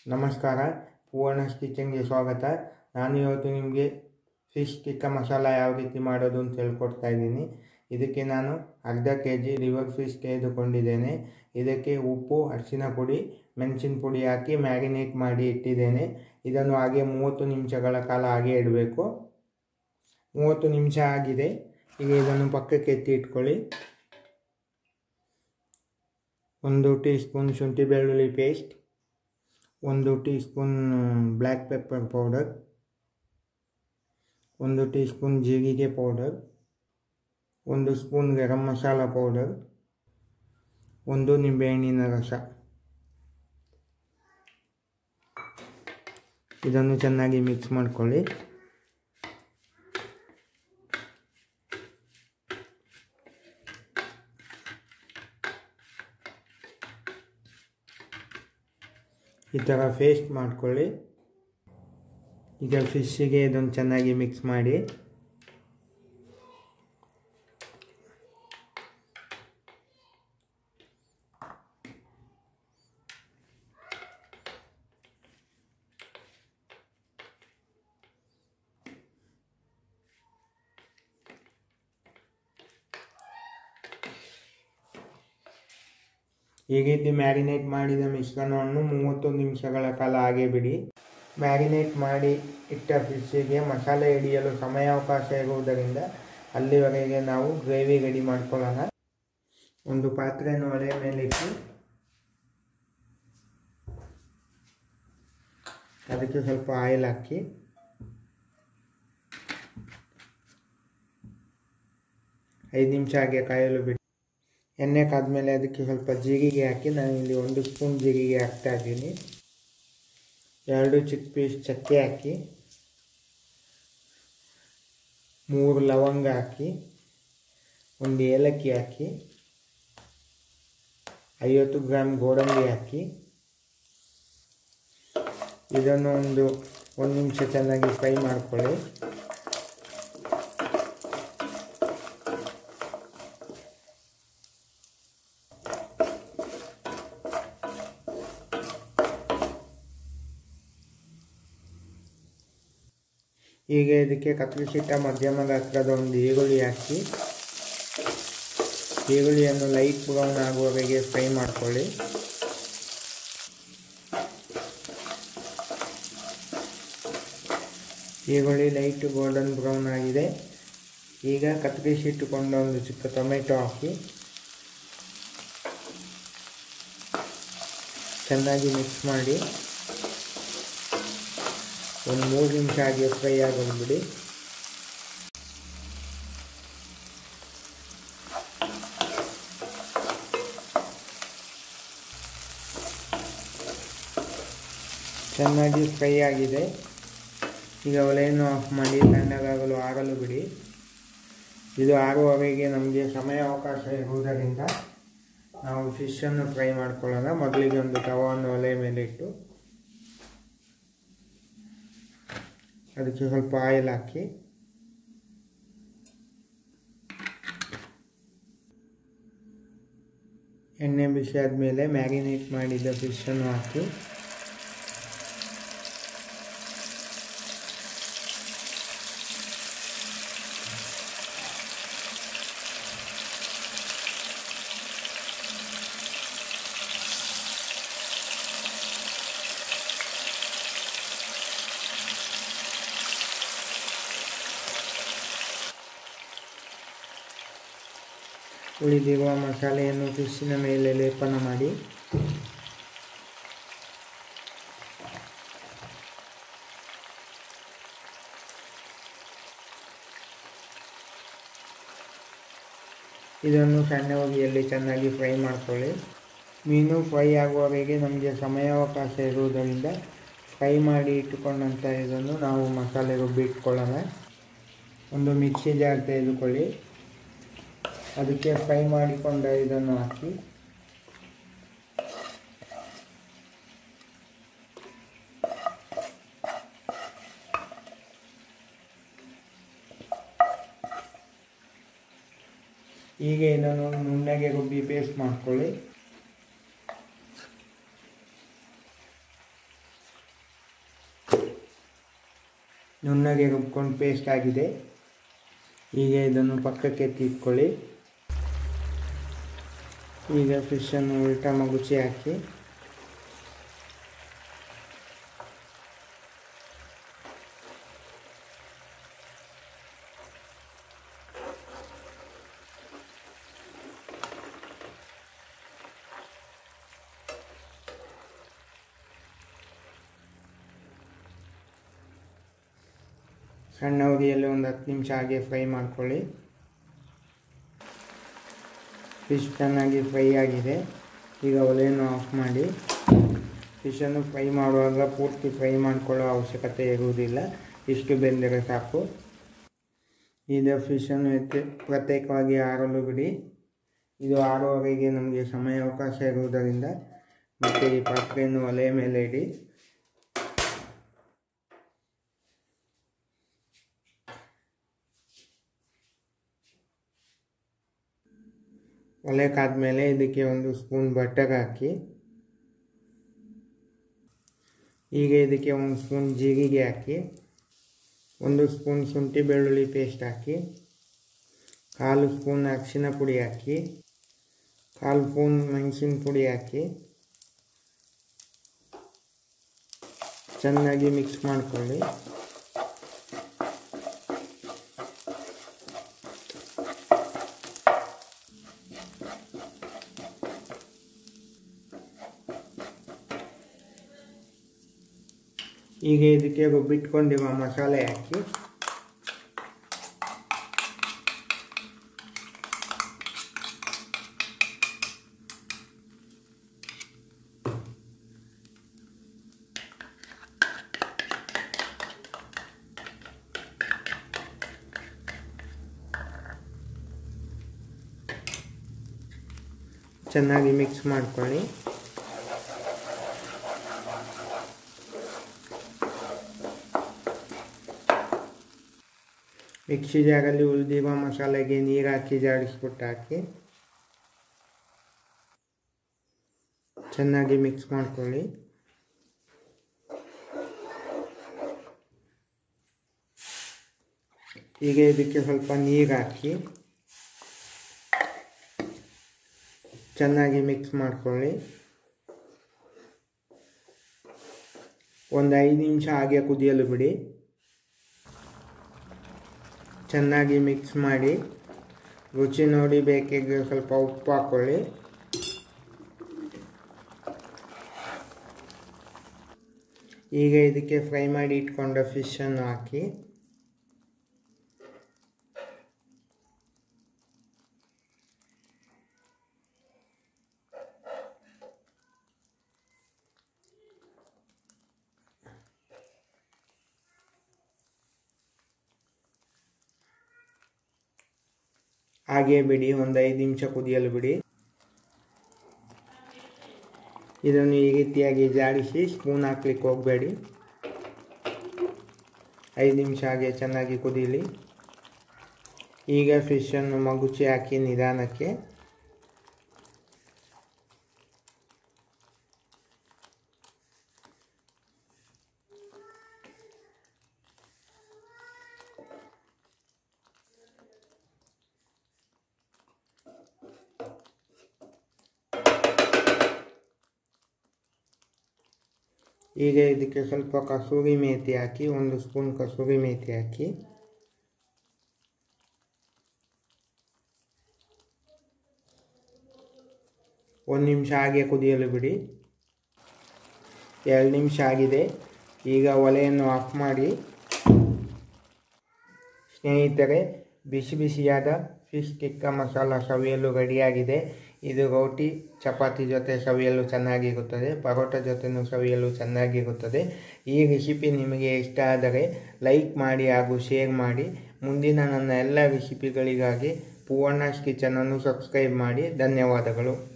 ನಮಸ್ಕಾರ ಪೂರ್ಣಸ್ ಕಿಚನ್ಗೆ ಸ್ವಾಗತ ನಾನು ಇವತ್ತು ನಿಮಗೆ ಫಿಶ್ ಟಿಕ್ಕ ಮಸಾಲ ಯಾವ ರೀತಿ ಮಾಡೋದು ಅಂತ ಹೇಳ್ಕೊಡ್ತಾ ಇದ್ದೀನಿ ಇದಕ್ಕೆ ನಾನು ಅರ್ಧ ಕೆ ಜಿ ರಿವರ್ ಫಿಶ್ ತೆಗೆದುಕೊಂಡಿದ್ದೇನೆ ಇದಕ್ಕೆ ಉಪ್ಪು ಅರಿಶಿನ ಪುಡಿ ಮೆಣಸಿನ ಪುಡಿ ಹಾಕಿ ಮ್ಯಾರಿನೇಟ್ ಮಾಡಿ ಇಟ್ಟಿದ್ದೇನೆ ಇದನ್ನು ಹಾಗೆ ಮೂವತ್ತು ನಿಮಿಷಗಳ ಕಾಲ ಹಾಗೆ ಇಡಬೇಕು ಮೂವತ್ತು ನಿಮಿಷ ಆಗಿದೆ ಈಗ ಇದನ್ನು ಪಕ್ಕಕ್ಕೆ ಎತ್ತಿ ಇಟ್ಕೊಳ್ಳಿ ಒಂದು ಟೀ ಸ್ಪೂನ್ ಶುಂಠಿ ಬೆಳ್ಳುಳ್ಳಿ ಪೇಸ್ಟ್ ಒಂದು teaspoon black pepper powder ಒಂದು ಟೀ ಸ್ಪೂನ್ ಜೀರಿಗೆ ಪೌಡರ್ ಒಂದು ಸ್ಪೂನ್ ಗರಂ ಮಸಾಲ ಪೌಡರ್ ಒಂದು ನಿಂಬೆಹಣ್ಣಿನ ರಸ ಇದನ್ನು ಚೆನ್ನಾಗಿ ಮಿಕ್ಸ್ ಮಾಡ್ಕೊಳ್ಳಿ ಈ ಥರ ಪೇಸ್ಟ್ ಮಾಡ್ಕೊಳ್ಳಿ ಈಗ ಫಿಶ್ಶಿಗೆ ಇದನ್ನು ಚೆನ್ನಾಗಿ ಮಿಕ್ಸ್ ಮಾಡಿ ಈ ರೀತಿ ಮ್ಯಾರಿನೇಟ್ ಮಾಡಿದ ಮಿಶ್ರಣವನ್ನು ಮೂವತ್ತು ನಿಮಿಷಗಳ ಕಾಲ ಹಾಗೆ ಬಿಡಿ ಮ್ಯಾರಿನೇಟ್ ಮಾಡಿ ಇಟ್ಟ ಫಿಶ್ಶಿಗೆ ಮಸಾಲೆ ಹಿಡಿಯಲು ಸಮಯಾವಕಾಶ ಇರುವುದರಿಂದ ಅಲ್ಲಿವರೆಗೆ ನಾವು ಗ್ರೇವಿ ರೆಡಿ ಮಾಡ್ಕೊಳ್ಳೋಣ ಒಂದು ಪಾತ್ರೆಯನ್ನು ಒಲೆಯ ಮೇಲಿಟ್ಟು ಅದಕ್ಕೆ ಸ್ವಲ್ಪ ಆಯಿಲ್ ಹಾಕಿ ಐದು ನಿಮಿಷ ಹಾಗೆ ಕಾಯಲು ಬಿಟ್ಟು ಎಣ್ಣೆ ಕಾದ್ಮೇಲೆ ಅದಕ್ಕೆ ಸ್ವಲ್ಪ ಜೀರಿಗೆ ಹಾಕಿ ನಾನು ಇಲ್ಲಿ ಒಂದು ಸ್ಪೂನ್ ಜೀರಿಗೆ ಹಾಕ್ತಾ ಇದ್ದೀನಿ ಎರಡು ಚಿಕ್ಕ ಪೀಸ್ ಚಕ್ಕೆ ಹಾಕಿ ಮೂರು ಲವಂಗ ಹಾಕಿ ಒಂದು ಏಲಕ್ಕಿ ಹಾಕಿ ಐವತ್ತು ಗ್ರಾಮ್ ಗೋಡಂಬಿ ಹಾಕಿ ಇದನ್ನು ಒಂದು ಒಂದು ನಿಮಿಷ ಚೆನ್ನಾಗಿ ಫ್ರೈ ಮಾಡ್ಕೊಳ್ಳಿ ಈಗ ಇದಕ್ಕೆ ಕತ್ತರಿಸಿಟ್ಟ ಮಧ್ಯಮ ಗಾತ್ರದ ಒಂದು ಈರುಳ್ಳಿ ಹಾಕಿ ಈರುಳ್ಳಿಯನ್ನು ಲೈಟ್ ಬ್ರೌನ್ ಆಗುವವರೆಗೆ ಫ್ರೈ ಮಾಡ್ಕೊಳ್ಳಿ ಈರುಳ್ಳಿ ಲೈಟ್ ಗೋಲ್ಡನ್ ಬ್ರೌನ್ ಆಗಿದೆ ಈಗ ಕತ್ತರಿಸಿಟ್ಟುಕೊಂಡ ಒಂದು ಚಿಕ್ಕ ಟೊಮೆಟೊ ಹಾಕಿ ಚೆನ್ನಾಗಿ ಮಿಕ್ಸ್ ಮಾಡಿ ಒಂದು ಮೂರು ನಿಮಿಷ ಹಾಗೆ ಫ್ರೈ ಆಗೋಗ್ಬಿಡಿ ಚೆನ್ನಾಗಿ ಫ್ರೈ ಆಗಿದೆ ಈಗ ಒಲೆಯನ್ನು ಆಫ್ ಮಾಡಿ ತಣ್ಣಗಾಗಲು ಆರಲು ಬಿಡಿ ಇದು ಆರುವವರೆಗೆ ನಮಗೆ ಸಮಯಾವಕಾಶ ಇರುವುದರಿಂದ ನಾವು ಫಿಶನ್ನು ಫ್ರೈ ಮಾಡ್ಕೊಳ್ಳೋಣ ಮೊದಲಿಗೆ ಒಂದು ತವವನ್ನು ಒಲೆಯ ಮೇಲೆ ಇಟ್ಟು ಅದಕ್ಕೆ ಸ್ವಲ್ಪ ಆಯಿಲ್ ಹಾಕಿ ಎಣ್ಣೆ ಬಿಸಿ ಆದಮೇಲೆ ಮ್ಯಾರಿನೇಟ್ ಮಾಡಿದ ಫಿಶನ್ನು ಹಾಕಿ ಉಳಿದಿರುವ ಮಸಾಲೆಯನ್ನು ಫಿಶ್ಶಿನ ಮೇಲೆ ಲೇಪನ ಮಾಡಿ ಇದನ್ನು ಸಣ್ಣ ಹೊಗೆಯಲ್ಲಿ ಚೆನ್ನಾಗಿ ಫ್ರೈ ಮಾಡ್ಕೊಳ್ಳಿ ಮೀನು ಫ್ರೈ ಆಗುವವರೆಗೆ ನಮಗೆ ಸಮಯಾವಕಾಶ ಇರುವುದರಿಂದ ಫ್ರೈ ಮಾಡಿ ಇಟ್ಟುಕೊಂಡಂಥ ಇದನ್ನು ನಾವು ಮಸಾಲೆ ರುಬ್ಬಿ ಇಟ್ಕೊಳ್ಳೋಣ ಒಂದು ಮಿಕ್ಸಿ ಜಾರ್ ತೆಗೆದುಕೊಳ್ಳಿ ಅದಕ್ಕೆ ಫ್ರೈ ಮಾಡಿಕೊಂಡ ಇದನ್ನು ಹಾಕಿ ಈಗ ಇದನ್ನು ನುಣ್ಣಗೆ ರುಬ್ಬಿ ಪೇಸ್ಟ್ ಮಾಡ್ಕೊಳ್ಳಿ ನುಣ್ಣಗೆ ರುಬ್ಕೊಂಡು ಪೇಸ್ಟ್ ಆಗಿದೆ ಈಗ ಇದನ್ನು ಪಕ್ಕಕ್ಕೆ ಎತ್ತಿಟ್ಕೊಳ್ಳಿ ಈಗ ಫಿಶನ್ನು ಉಲ್ಟಾ ಮಗುಚಿ ಹಾಕಿ ಸಣ್ಣ ಉರಿಯಲ್ಲಿ ಒಂದು ಹತ್ತು ನಿಮಿಷ ಹಾಗೆ ಫ್ರೈ ಮಾಡ್ಕೊಳ್ಳಿ ಫಿಶ್ ಚೆನ್ನಾಗಿ ಫ್ರೈ ಆಗಿದೆ ಈಗ ಒಲೆಯನ್ನು ಆಫ್ ಮಾಡಿ ಫಿಶನ್ನು ಫ್ರೈ ಮಾಡುವಾಗ ಪೂರ್ತಿ ಫ್ರೈ ಮಾಡಿಕೊಳ್ಳೋ ಅವಶ್ಯಕತೆ ಇರುವುದಿಲ್ಲ ಇಷ್ಟು ಬೆಂದರೆ ಸಾಕು ಈಗ ಫಿಶನ್ನು ಎತ್ತಿ ಪ್ರತ್ಯೇಕವಾಗಿ ಆರಲು ಬಿಡಿ ಇದು ಆರುವವರೆಗೆ ನಮಗೆ ಸಮಯಾವಕಾಶ ಇರುವುದರಿಂದ ಮತ್ತು ಈ ಪಾತ್ರೆಯನ್ನು ಒಲೆಯ ಮೇಲೆ ಇಡಿ ಒಲೆ ಕಾದ್ಮೇಲೆ ಇದಕ್ಕೆ ಒಂದು ಸ್ಪೂನ್ ಬಟರ್ ಹಾಕಿ ಈಗ ಇದಕ್ಕೆ ಒಂದು ಸ್ಪೂನ್ ಜೀರಿಗೆ ಹಾಕಿ ಒಂದು ಸ್ಪೂನ್ ಶುಂಠಿ ಬೆಳ್ಳುಳ್ಳಿ ಪೇಸ್ಟ್ ಹಾಕಿ ಕಾಲು ಸ್ಪೂನ್ ಅರಿಶಿನ ಪುಡಿ ಹಾಕಿ ಕಾಲು ಸ್ಪೂನ್ ಮೆಣಸಿನ ಪುಡಿ ಹಾಕಿ ಚೆನ್ನಾಗಿ ಮಿಕ್ಸ್ ಮಾಡಿಕೊಳ್ಳಿ ಈಗ ಇದಕ್ಕೆ ರುಬ್ಬಿಟ್ಕೊಂಡಿರುವ ಮಸಾಲೆ ಹಾಕಿ ಚೆನ್ನಾಗಿ ಮಿಕ್ಸ್ ಮಾಡ್ಕೊಳ್ಳಿ ಮಿಕ್ಸಿ ಜಾರಲ್ಲಿ ಉಳಿದಿರುವ ಮಸಾಲೆಗೆ ನೀರು ಹಾಕಿ ಜಾಡಿಸ್ಬಿಟ್ಟು ಹಾಕಿ ಚೆನ್ನಾಗಿ ಮಿಕ್ಸ್ ಮಾಡ್ಕೊಳ್ಳಿ ಈಗ ಇದಕ್ಕೆ ಸ್ವಲ್ಪ ನೀರು ಹಾಕಿ ಚೆನ್ನಾಗಿ ಮಿಕ್ಸ್ ಮಾಡ್ಕೊಳ್ಳಿ ಒಂದು ಐದು ನಿಮಿಷ ಹಾಗೆ ಕುದಿಯಲು ಬಿಡಿ ಚೆನ್ನಾಗಿ ಮಿಕ್ಸ್ ಮಾಡಿ ರುಚಿ ನೋಡಿ ಬೇಕಿದ್ರೆ ಸ್ವಲ್ಪ ಉಪ್ಪು ಹಾಕ್ಕೊಳ್ಳಿ ಈಗ ಇದಕ್ಕೆ ಫ್ರೈ ಮಾಡಿ ಇಟ್ಕೊಂಡ ಫಿಶನ್ನು ಹಾಕಿ ಹಾಗೆ ಬಿಡಿ ಒಂದು ಐದು ನಿಮಿಷ ಕುದಿಯಲು ಬಿಡಿ ಇದನ್ನು ಈ ರೀತಿಯಾಗಿ ಜಾಡಿಸಿ ಸ್ಪೂನ್ ಹಾಕ್ಲಿಕ್ಕೆ ಹೋಗಬೇಡಿ ಐದು ನಿಮಿಷ ಹಾಗೆ ಚೆನ್ನಾಗಿ ಕುದೀಲಿ ಈಗ ಫಿಶನ್ನು ಮಗುಚಿ ಹಾಕಿ ನಿಧಾನಕ್ಕೆ ಈಗ ಇದಕ್ಕೆ ಸ್ವಲ್ಪ ಕಸೂರಿ ಮೇಥಿ ಹಾಕಿ ಒಂದು ಸ್ಪೂನ್ ಕಸೂರಿ ಮೇಥಿ ಹಾಕಿ ಒಂದು ನಿಮಿಷ ಹಾಗೆ ಕುದಿಯಲು ಬಿಡಿ ಎರಡು ನಿಮಿಷ ಆಗಿದೆ ಈಗ ಒಲೆಯನ್ನು ಆಫ್ ಮಾಡಿ ಸ್ನೇಹಿತರೆ ಬಿಸಿ ಬಿಸಿಯಾದ ಫಿಶ್ ಟಿಕ್ಕ ಮಸಾಲ ಸವಿಯಲು ರೆಡಿಯಾಗಿದೆ ಇದು ರೋಟಿ ಚಪಾತಿ ಜೊತೆ ಸವಿಯಲು ಚೆನ್ನಾಗಿರುತ್ತದೆ ಪರೋಟ ಜೊತೆನೂ ಸವಿಯಲು ಚೆನ್ನಾಗಿರುತ್ತದೆ ಈ ರೆಸಿಪಿ ನಿಮಗೆ ಇಷ್ಟ ಆದರೆ ಲೈಕ್ ಮಾಡಿ ಹಾಗೂ ಶೇರ್ ಮಾಡಿ ಮುಂದಿನ ನನ್ನ ಎಲ್ಲ ರೆಸಿಪಿಗಳಿಗಾಗಿ ಪೂರ್ಣಾಸ್ ಕಿಚನನ್ನು ಸಬ್ಸ್ಕ್ರೈಬ್ ಮಾಡಿ ಧನ್ಯವಾದಗಳು